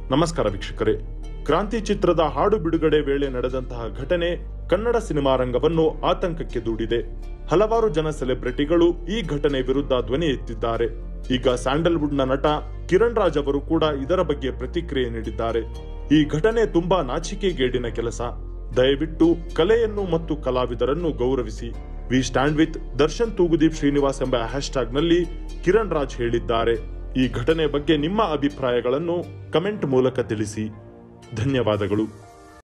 ನಮಸ್ಕಾರ ವೀಕ್ಷಕರೇ ಕ್ರಾಂತಿ ಚಿತ್ರದ ಹಾಡು ಬಿಡುಗಡೆ ವೇಳೆ ನಡೆದಂತಹ ಘಟನೆ ಕನ್ನಡ ಸಿನಿಮಾ ರಂಗವನ್ನು ಆತಂಕಕ್ಕೆ ದೂಡಿದೆ ಹಲವಾರು ಜನ ಸೆಲೆಬ್ರಿಟಿಗಳು ಈ ಘಟನೆ ವಿರುದ್ಧ ಧ್ವನಿ ಎತ್ತಿದ್ದಾರೆ ಈಗ ಸ್ಯಾಂಡಲ್ವುಡ್ನ ನಟ ಕಿರಣ್ ರಾಜ್ ಅವರು ಕೂಡ ಇದರ ಬಗ್ಗೆ ಪ್ರತಿಕ್ರಿಯೆ ನೀಡಿದ್ದಾರೆ ಈ ಘಟನೆ ತುಂಬಾ ನಾಚಿಕೆಗೇಡಿನ ಕೆಲಸ ದಯವಿಟ್ಟು ಕಲೆಯನ್ನು ಮತ್ತು ಕಲಾವಿದರನ್ನು ಗೌರವಿಸಿ we stand with Darshan Thoogudeep Srinivas ಎಂಬ ಹ್ಯಾಶ್ಟ್ಯಾಗ್ ನಲ್ಲಿ ಕಿರಣ್ ರಾಜ್ ಹೇಳಿದ್ದಾರೆ ಈ ಘಟನೆ ಬಗ್ಗೆ ನಿಮ್ಮ ಅಭಿಪ್ರಾಯಗಳನ್ನು ಕಮೆಂಟ್ ಮೂಲಕ ತಿಳಿಸಿ ಧನ್ಯವಾದಗಳು